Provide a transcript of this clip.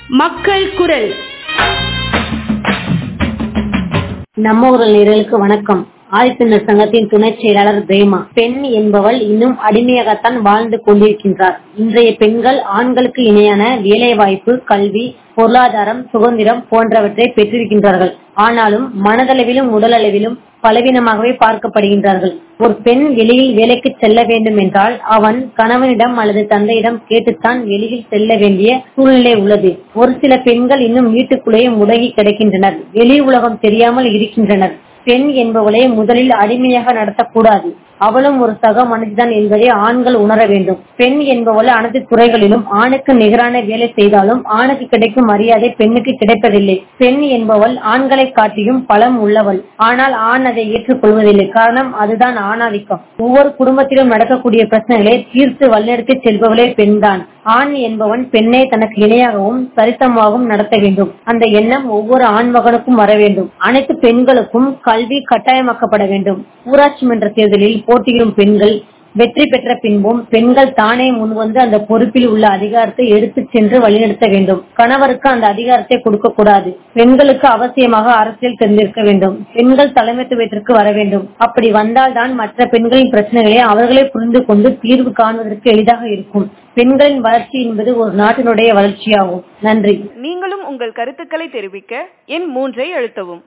மக்கள் குரல் நம்ம ஊரல் நேயர்களுக்கு வணக்கம் ஆதித்தமிழர் சங்கத்தின் துணைச் செயலாளர் பிரேமா பெண் என்பவள் இன்னும் அடிமையாகத்தான் வாழ்ந்து கொண்டிருக்கின்றார் இன்றைய பெண்கள் ஆண்களுக்கு இணையான வேலைவாய்ப்பு கல்வி பொருளாதாரம் சுதந்திரம் போன்றவற்றை பெற்றிருக்கின்றார்கள் ஆனாலும் மனதளவிலும் உடலளவிலும் பலவீனமாகவே பார்க்கப்படுகின்றார்கள் ஒரு பெண் வெளியில் வேலைக்கு செல்ல வேண்டும் என்றால் அவன் கணவனிடம் அல்லது தந்தையிடம் கேட்டுத்தான் வெளியில் செல்ல வேண்டிய சூழ்நிலை உள்ளது ஒரு சில பெண்கள் இன்னும் வீட்டுக்குள்ளேயே முடங்கி கிடக்கின்றனர் வெளி உலகம் தெரியாமல் இருக்கின்றனர் பெண் என்பவளை முதலில் அடிமையாக நடத்தக்கூடாது அவளும் ஒரு சக மனிதன் என்பதை ஆண்கள் உணர வேண்டும் பெண் என்பவள் அனைத்து துறைகளிலும் ஆணுக்கு நிகரான வேலை செய்தாலும் ஆணுக்கு கிடைக்கும் மரியாதை பெண்ணுக்கு கிடைப்பதில்லை பெண் என்பவள் ஆண்களை காட்டியும் பலம் உள்ளவள் ஆனால் ஆண் அதை ஏற்றுக்கொள்வதில்லை காரணம் அதுதான் ஆணாதிக்கம் ஒவ்வொரு குடும்பத்திலும் நடக்கக்கூடிய பிரச்சனைகளை தீர்த்து வழிநடத்தி செல்பவளே பெண்தான் ஆண் என்பவன் பெண்ணை தனக்கு இணையாகவும் சரிசமமாகவும் நடத்த வேண்டும் அந்த எண்ணம் ஒவ்வொரு ஆண் மகனுக்கும் வர வேண்டும் அனைத்து பெண்களுக்கும் கல்வி கட்டாயமாக்கப்பட வேண்டும் ஊராட்சி மன்ற தேர்தலில் போட்டியிடும் பெண்கள் வெற்றி பெற்ற பின்பும் பெண்கள் தானே முன்வந்து அந்த பொறுப்பில் உள்ள அதிகாரத்தை எடுத்துச் சென்று வழிநடத்த வேண்டும் கணவருக்கு அந்த அதிகாரத்தை கொடுக்க கூடாது பெண்களுக்கு அவசியமாக அரசியல் தெரிந்திருக்க வேண்டும் பெண்கள் தலைமைத்துவத்திற்கு வர வேண்டும் அப்படி வந்தால்தான் மற்ற பெண்களின் பிரச்சனைகளை அவர்களே புரிந்து கொண்டு தீர்வு காண்பதற்கு எளிதாக இருக்கும் பெண்களின் வளர்ச்சி என்பது ஒரு நாட்டினுடைய வளர்ச்சியாகும் நன்றி நீங்களும் உங்கள் கருத்துக்களை தெரிவிக்க எண் மூன்றை அழுத்தவும்